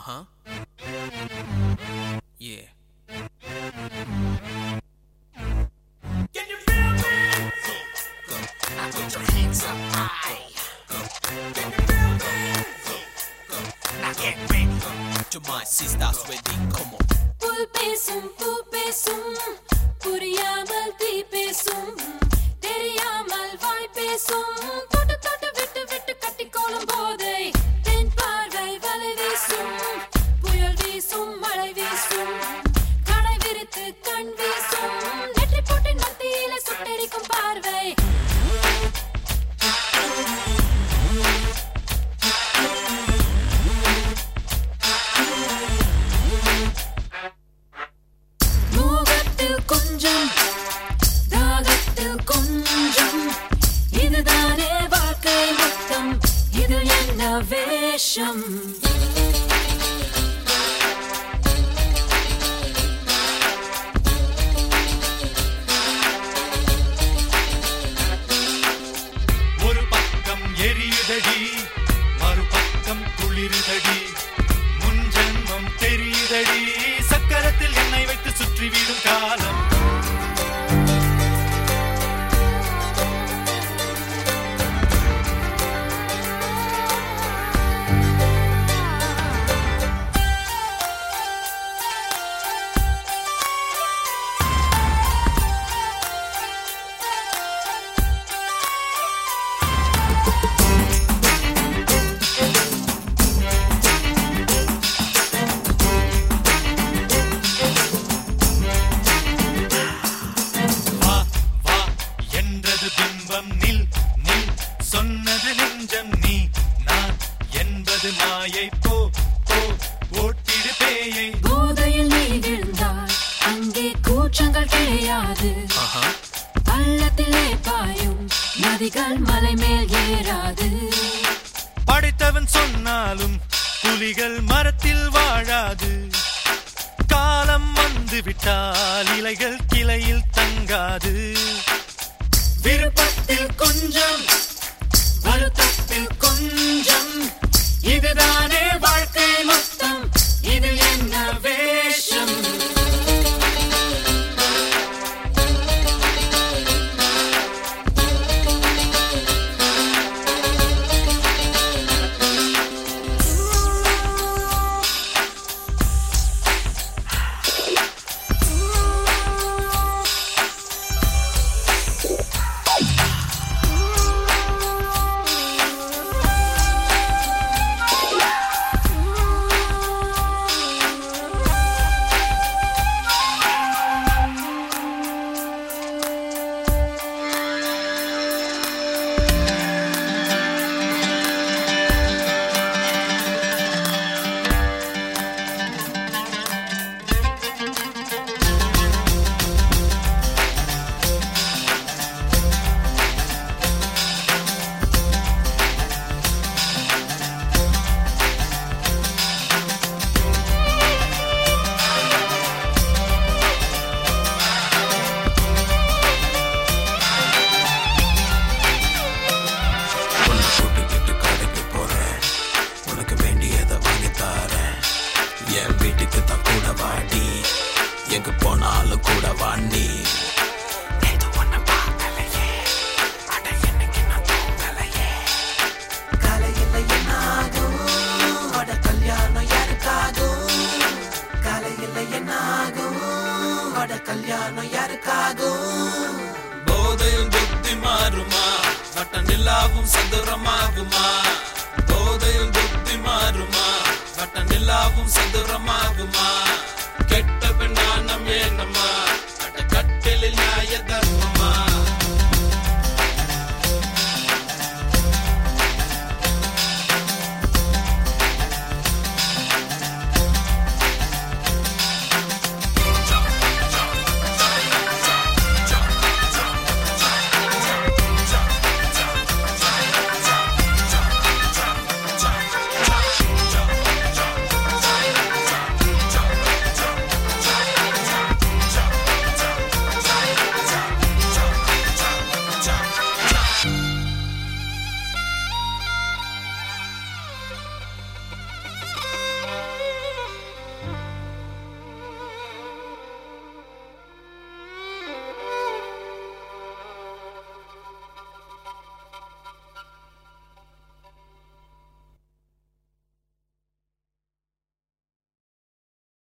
huh. Yeah. Can you feel me? Go. I put your hands up high. Go. Can you feel me? Go. Now get ready. To my sisters wedding, come on. புல் பேசும் பூ பேசும் புரியாமல் தீ பேசும் தெரியாமல் வாய் பேசும் தொட்டு தொட்டு விட்டு விட்டு கட்டி கோலம் போதை தென் பார்வை வலை வீசும் புயல் வீசும் மழை வீசும் கடை விரித்து கண் வீசும் நெற்றி போட்டின் மத்தியில சுட்டெரிக்கும் பார்வை மோகத்தில் கொஞ்சம் தாகத்தில் கொஞ்சம் இதுதானே வாழ்க்கை மொத்தம் இது என்ன வேஷம் ஒரு பக்கம் எரியுதடி மறுபக்கம் குளிருதடி முன் ஜென்மம் தெரியுதடி சக்கரத்தில் எண்ணெய் வைத்து சுற்றிவிடும் காலம் வா வா என்றது பிம்பம் நில் நில் சொன்னது நெஞ்சம் நீ நான் என்பது மாயை போ போ ஓட்டிடு பேயை போதையில் நீ விழுந்தால் அங்கே கூச்சங்கள் கிடையாது Uh huh. பள்ளத்திலே பாயும் நதிகள் மலை மேல் ஏறாது படைத்தவன் சொன்னாலும் புலிகள் மரத்தில் வாழாது காலம் வந்து விட்டால் இலைகள் கிளையில் தங்காது விருப்பத்தில் கொஞ்சம் வருத்தத்தில் கொஞ்சம் இதுதானே வாழ்க்கை மொத்தம் இது என்ன வேஷம் உன்னை கூட்டிக்கிட்டு கடைக்கு போறேன் உனக்கு வேண்டியதை வாங்கி தரேன் என் வீட்டுக்கு தான் கூட வாடி எங்க போனாலும் கூட வாண்டி நேத்து உன்னை பார்க்கலையே அட என்னைக்கு நான் தூங்கலையே காலையில் என்னாகும் அட கல்யாணம் யாருக்காகும் காலையில் என்னாகும் அட கல்யாணம் யாருக்காகும் போதையில் புத்தி மாறுமா வட்ட நிலாவும் சதுரமாகுமா போதையில் புத்தி மாறுமா வட்ட நிலாவும் சதுரமாகுமா கெட்ட பெண்ணானம் ஏனம்மா